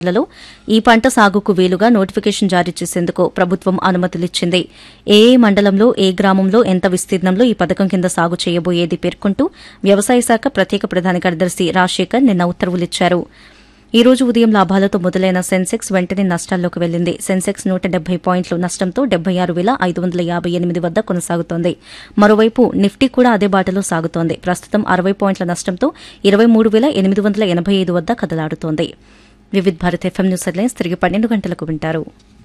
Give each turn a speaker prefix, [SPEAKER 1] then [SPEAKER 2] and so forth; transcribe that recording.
[SPEAKER 1] లలో ఈ పంట సాగుకు వీలుగా నోటిఫికేషన్ జారీ చేసేందుకు ప్రభుత్వం అనుమతులిచ్చింది ఏ ఏ మండలంలో ఏ గ్రామంలో ఎంత విస్తీర్ణంలో ఈ పథకం కింద సాగు చేయబోయేది పేర్కొంటూ వ్యవసాయ శాఖ ప్రత్యేక ప్రధాన కార్యదర్శి రాజశేఖర్ నిన్న ఉత్తర్వులిచ్చారు ఈ రోజు ఉదయం లాభాలతో మొదలైన సెన్సెక్స్ వెంటనే నష్టాల్లోకి వెళ్లింది సెన్సెక్స్ నూట డెబ్బై పాయింట్ల నష్టంతో డెబ్బై ఆరు వేల ఐదు వందల యాబై ఎనిమిది వద్ద కొనసాగుతోంది మరోవైపు నిఫ్టీ కూడా అదే బాటలో సాగుతోంది ప్రస్తుతం అరవై పాయింట్ల నష్టంతో ఇరవై మూడు వేల ఎనిమిది వందల ఎనబై ఐదు వద్ద కదలాడుతోంది Vividh Bharat FM news headlines తిరిగి పన్నెండు గంటలకు వింటారు